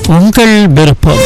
உங்கள் விருப்பம்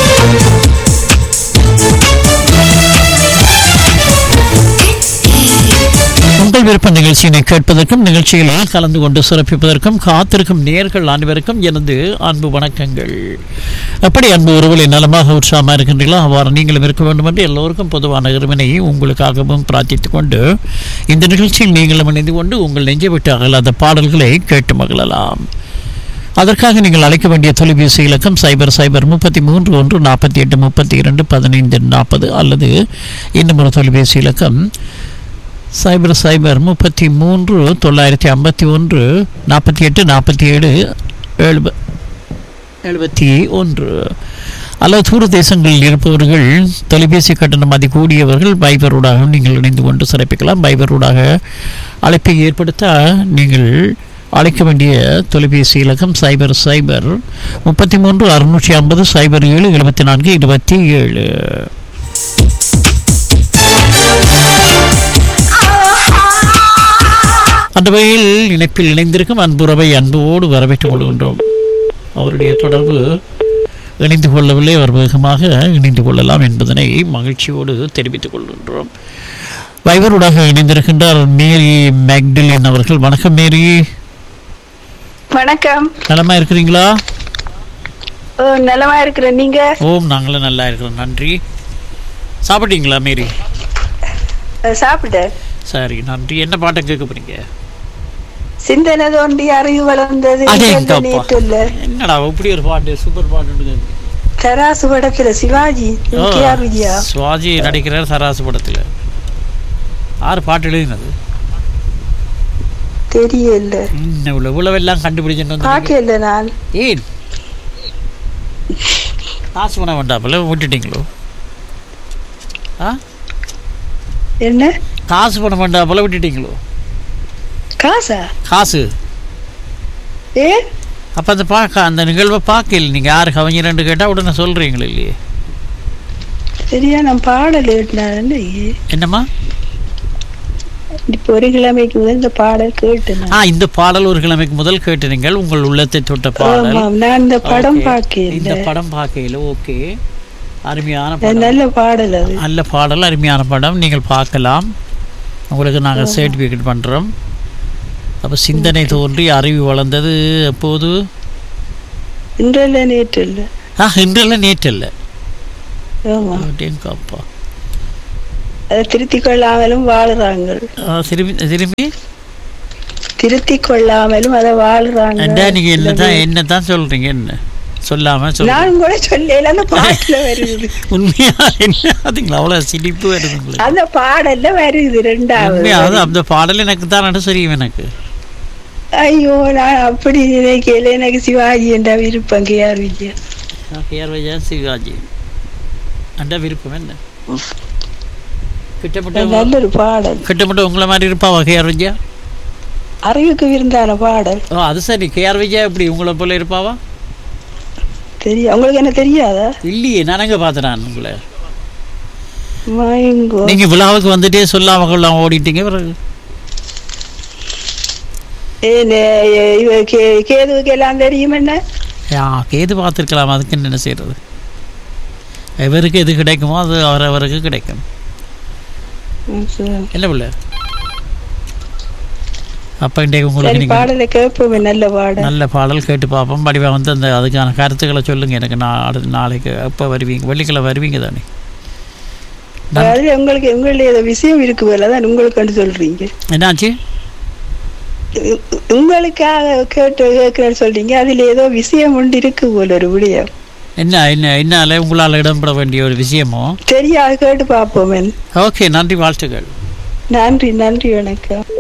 உங்கள் விருப்ப நிகழ்ச்சியினை கேட்பதற்கும் நிகழ்ச்சியில் கலந்து கொண்டு சிறப்பிப்பதற்கும் காத்திருக்கும் நேர்கள் அனைவருக்கும் எனது அன்பு வணக்கங்கள் எப்படி அன்பு உறவுகளை நலமாக உற்சாகமாக இருக்கின்றீர்களோ அவ்வாறு நீங்களும் இருக்க வேண்டும் என்று எல்லோருக்கும் பொதுவான இறைவனை உங்களுக்காகவும் பிரார்த்தித்துக் கொண்டு இந்த நிகழ்ச்சியில் நீங்களும் இணைந்து கொண்டு உங்கள் நெஞ்சை விட்டு அகலாத பாடல்களை கேட்டு மகிழலாம் அதற்காக நீங்கள் அழைக்க வேண்டிய தொலைபேசி இலக்கம் சைபர் சைபர் முப்பத்தி மூன்று ஒன்று நாற்பத்தி எட்டு முப்பத்தி இரண்டு பதினைந்து நாற்பது அல்லது இன்னும் ஒரு தொலைபேசி இலக்கம் சைபர் சைபர் முப்பத்தி மூன்று தொள்ளாயிரத்தி ஐம்பத்தி ஒன்று நாற்பத்தி எட்டு நாற்பத்தி ஏழு எழுப எழுபத்தி ஒன்று அல்லது தூர தேசங்களில் இருப்பவர்கள் தொலைபேசி கட்டணம் அதிகூடியவர்கள் பைபரூடாக நீங்கள் இணைந்து கொண்டு சிறப்பிக்கலாம் பைபரூடாக அழைப்பை ஏற்படுத்த நீங்கள் அழைக்க வேண்டிய தொலைபேசி இலக்கம் சைபர் சைபர் முப்பத்தி மூன்று அறுநூற்றி ஐம்பது சைபர் ஏழு எழுபத்தி நான்கு இருபத்தி ஏழு அந்த வகையில் இணைப்பில் இணைந்திருக்கும் அன்புறவை அன்போடு வரவேற்றுக் கொள்கின்றோம் அவருடைய தொடர்பு இணைந்து கொள்ளவில்லை அவர் வேகமாக இணைந்து கொள்ளலாம் என்பதனை மகிழ்ச்சியோடு தெரிவித்துக் கொள்கின்றோம் வைவருடாக இணைந்திருக்கின்றார் மேரி மேக்டிலின் அவர்கள் வணக்கம் மேரி வணக்கம் நலமா இருக்கிறீங்களா ஓ நலமா இருக்கிறேன் நீங்க ஓம் நாங்களும் நல்லா இருக்கிறோம் நன்றி சாப்பிட்டீங்களா மேரி அஹ், சாப்பிட்டேன் சரி நன்றி என்ன பாட்டை கேட்க போறீங்க சிந்தனை தோண்டி அறிவு வளர்ந்தது அடே இயல்பு எங்கப்பா. நேற்றுள்ள என்னடா இப்படி ஒரு பாட்டு சூப்பர் பாட்டு தராசு படத்துல சிவாஜி கேஆர் விஜயா சுவாஜி நடிக்கிறார் சராசு படத்தில் ஆறு பாட்டு எழுதினது தெரியல இன்னும் இவ்வளவு இவ்வளவெல்லாம் கண்டுபிடிச்சுட்டு வந்து பார்க்கல நான் ஏன் காசு பண்ண வேண்டாப்பல விட்டுட்டீங்களோ ஆ என்ன காசு பண்ண வேண்டாப்பல விட்டுட்டீங்களோ காசா காசு ஏ அப்போ அந்த பார்க்க அந்த நிகழ்வை பார்க்கல நீங்கள் யாரு கவிஞர்னு கேட்டால் உடனே சொல்கிறீங்களே இல்லையே சரியா நான் பாடல் கேட்டேன் என்னம்மா இப்ப ஒரு கிழமைக்கு முதல் இந்த பாடல் கேட்டேன் ஆ இந்த பாடல் ஒரு கிழமைக்கு முதல் கேட்டு நீங்கள் உங்கள் உள்ளத்தை தொட்ட பாடல் ஆமாம் நான் இந்த படம் Okay. இந்த பார்க்கல படம் பார்க்கையில் ஓகே அருமையான படம் நல்ல பாடல் அது நல்ல பாடல் அருமையான படம் நீங்கள் பார்க்கலாம் உங்களுக்கு நாங்கள் சர்டிஃபிகேட் பண்ணுறோம் அப்போ சிந்தனை தோன்றி அறிவு வளர்ந்தது எப்போது இன்றல்ல நேற்று இல்ல ஆ இன்றெல்லாம் நேற்று இல்லை ஆமா அப்படிங்கப்பா அதை திருத்திக் கொள்ளாமலும் வாழுறாங்க திரும்பி திரும்பி திருத்திக் கொள்ளாமலும் அதை வாழுறாங்க அண்டா நீங்கள் என்ன தான் என்ன தான் சொல்கிறீங்க என்ன சொல்லாமல் சொல்ல நான் கூட சொல்லல அந்த பாட்டுல வருது உண்மையா என்ன அதுங்களா அவ்வளோ சிரிப்பு வருது உங்களுக்கு அந்த பாடல்ல வருது ரெண்டாவது உண்மையாக அந்த பாடல் எனக்கு தான் தெரியும் எனக்கு ஐயோ நான் அப்படி நினைக்கல எனக்கு சிவாஜி என்ற விருப்பம் கேஆர் விஜயா கேஆர் விஜயா சிவாஜி அண்டா விருப்பம் என்ன கிட்டப்பட்ட நல்ல ஒரு பாடல் கிட்டப்பட்ட உங்களை மாதிரி இருப்பாவா கேஆர் விஜயா அறிவுக்கு விருந்தான பாடல் ஓ அது சரி கேஆர் விஜயா எப்படி உங்களை போல இருப்பாவா தெரியும் உங்களுக்கு என்ன தெரியாதா இல்லையே நான் எங்க பார்த்தேன் நான் உங்களை மயங்கோ நீங்க விழாவுக்கு வந்துட்டே சொல்லாம கொள்ளாம ஓடிட்டீங்க பிறகு ஏ, இவ கே கேதுவுக்கு எல்லாம் தெரியும் என்ன யா கேது பார்த்துருக்கலாம் அதுக்கு என்ன செய்யறது எவருக்கு எது கிடைக்குமோ அது அவரவருக்கு கிடைக்கும் ம், சரி. என்ன பிள்ளை அப்போ இன்றைக்கு உங்களுக்கு சரி நீங்கள் பாடலை கேட்போமே நல்ல பாடல் நல்ல பாடல் கேட்டு பார்ப்போம் படிவா வந்து அந்த அதுக்கான கருத்துக்களை சொல்லுங்க எனக்கு நான் அடுத்த நாளைக்கு எப்போ வருவீங்க வெள்ளிக்கிழமை வருவீங்க தானே அதுல உங்களுக்கு உங்களுடைய ஏதோ விஷயம் இருக்கு போல தான் உங்களுக்கு வந்து சொல்றீங்க என்னாச்சு உ- உங்களுக்காக கேட்டு கேட்கிறேன்னு சொல்றீங்க அதுல ஏதோ விஷயம் உண்டு இருக்கு போல ஒரு விடயம் என்ன என்ன என்னால உங்களால் இடம்பெற வேண்டிய ஒரு விஷயமோ தெரியாது கேட்டு பார்ப்போமே ஓகே நன்றி வாழ்த்துக்கள் நன்றி நன்றி வணக்கம்